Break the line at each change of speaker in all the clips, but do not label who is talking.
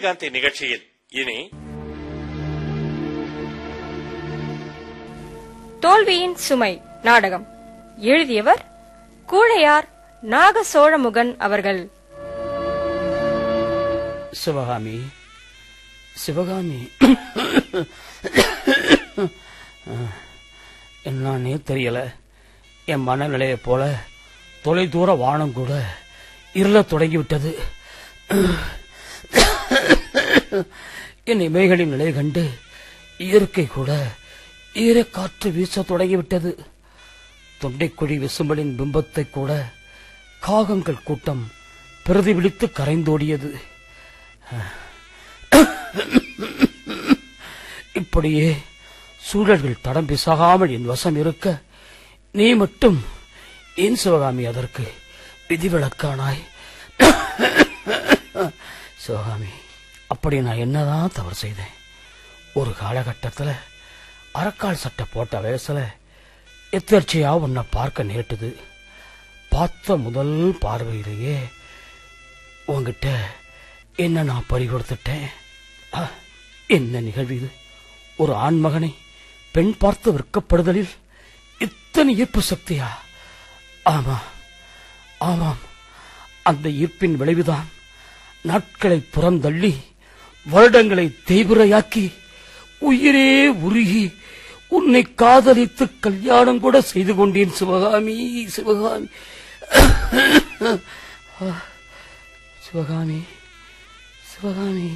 சூரியகாந்தி நிகழ்ச்சியில் இனி
தோல்வியின் சுமை நாடகம் எழுதியவர் கூழையார் நாக சோழமுகன் அவர்கள்
சிவகாமி சிவகாமி என்னன்னே தெரியல என் மனநிலையை போல தொலைதூர வானம் கூட இருளத் தொடங்கிவிட்டது என் இமைகளின் நிலை கண்டு இயற்கை கூட ஈரக்காற்று வீச தொடங்கிவிட்டது தொண்டைக்குழி விசும்பலின் பிம்பத்தை கூட காகங்கள் கூட்டம் பிரதிபலித்து கரைந்தோடியது இப்படியே சூழல்கள் தடம் பிசகாமல் என் வசம் இருக்க நீ மட்டும் ஏன் சிவகாமி அதற்கு விதிவிலக்கானாய் சிவகாமி அப்படி நான் என்னதான் தவறு செய்தேன் ஒரு காலகட்டத்துல அரக்கால் சட்டை போட்ட வயசுல எத்தர்ச்சியா உன்னை பார்க்க நேட்டுது பார்த்த முதல் பார்வையிலேயே உன்கிட்ட என்ன நான் பறி கொடுத்துட்டேன் ஆ, என்ன நிகழ்வு இது ஒரு ஆண்மகனை பெண் பார்த்து விற்கப்படுதலில் இத்தனை ஈர்ப்பு சக்தியா ஆமா ஆமாம் அந்த ஈர்ப்பின் விளைவுதான் நாட்களை புறந்தள்ளி வருடங்களை தேய்புரையாக்கி உயிரே உருகி உன்னை காதலித்து கல்யாணம் கூட செய்து கொண்டேன் சிவகாமி சிவகாமி சிவகாமி சிவகாமி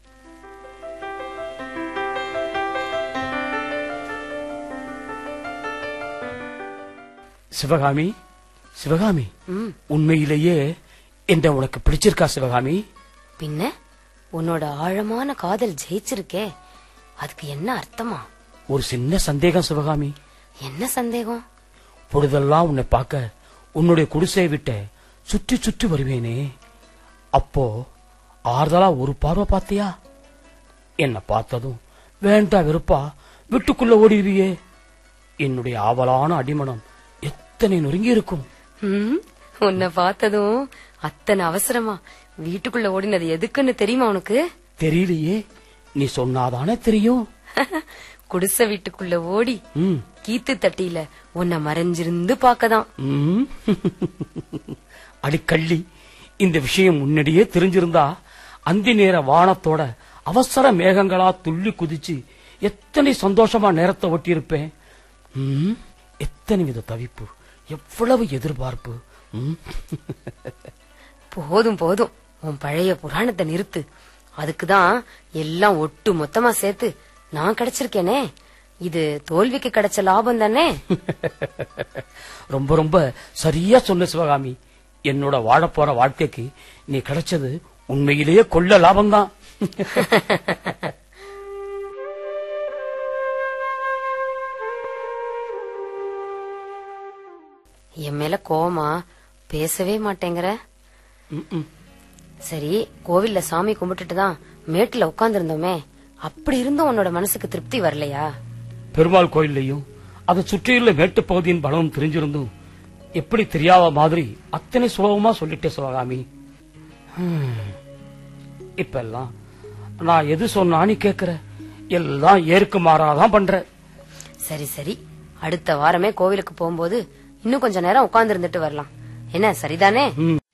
சிவகாமி சிவகாமி உண்மையிலேயே என்ன உனக்கு பிடிச்சிருக்கா சிவகாமி
பின்ன உன்னோட ஆழமான காதல் ஜெயிச்சிருக்கே அதுக்கு என்ன அர்த்தமா
ஒரு சின்ன சந்தேகம் சிவகாமி
என்ன சந்தேகம்
பொழுதெல்லாம் உன்னை பார்க்க உன்னுடைய குடிசையை விட்ட சுற்றி சுற்றி வருவேனே அப்போ ஆறுதலா ஒரு பார்வை பார்த்தியா என்ன பார்த்ததும் வேண்டா வெறுப்பா வீட்டுக்குள்ள ஓடிடுவியே என்னுடைய ஆவலான அடிமனம் எத்தனை நொறுங்கி இருக்கும்
ம், உன்னை பார்த்ததும் அத்தனை அவசரமா வீட்டுக்குள்ள ஓடினது எதுக்குன்னு தெரியுமா உனக்கு
தெரியலையே நீ சொன்னாதானே தெரியும்
குடிசை வீட்டுக்குள்ள ஓடி
ம்
கீத்து தட்டியில உன்னை மறைஞ்சிருந்து பாக்கதான்
ம். அடிக்கள்ளி இந்த விஷயம் முன்னாடியே தெரிஞ்சிருந்தா அந்தி நேர வானத்தோட அவசர மேகங்களா துள்ளி குதிச்சு எத்தனை சந்தோஷமா நேரத்தை ஒட்டியிருப்பேன் ம், எத்தனை வித தவிப்பு எவ்வளவு எதிர்பார்ப்பு ம்.
போதும் போதும் உன் பழைய புராணத்தை நிறுத்து அதுக்குதான் எல்லாம் ஒட்டு மொத்தமா சேர்த்து நான் கிடைச்சிருக்கேனே இது தோல்விக்கு கிடைச்ச லாபம் தானே
ரொம்ப ரொம்ப சரியா சொன்ன சிவகாமி என்னோட வாழப்போற வாழ்க்கைக்கு நீ கிடைச்சது உண்மையிலேயே கொள்ள லாபம்தான்
என் மேல கோவமா பேசவே மாட்டேங்கிற
ம், ம்.
சரி கோவில்ல சாமி கும்பிட்டுட்டு தான் மேட்டுல உட்கார்ந்து இருந்தோமே அப்படி இருந்தும் உன்னோட மனசுக்கு திருப்தி வரலையா
பெருமாள் கோயில்லையும் அதை சுற்றியுள்ள மேட்டுப் பகுதியின் பலமும் தெரிஞ்சிருந்தும் எப்படி தெரியாத மாதிரி அத்தனை சுலபமா சொல்லிட்டே சிவகாமி ஹம். இப்ப எல்லாம் நான் எது சொன்னான்னு கேக்குற எல்லாம் ஏற்கு மாறாதான் பண்ற
சரி சரி அடுத்த வாரமே கோவிலுக்கு போகும்போது இன்னும் கொஞ்ச நேரம் உட்கார்ந்து இருந்துட்டு வரலாம் என்ன சரிதானே
ம்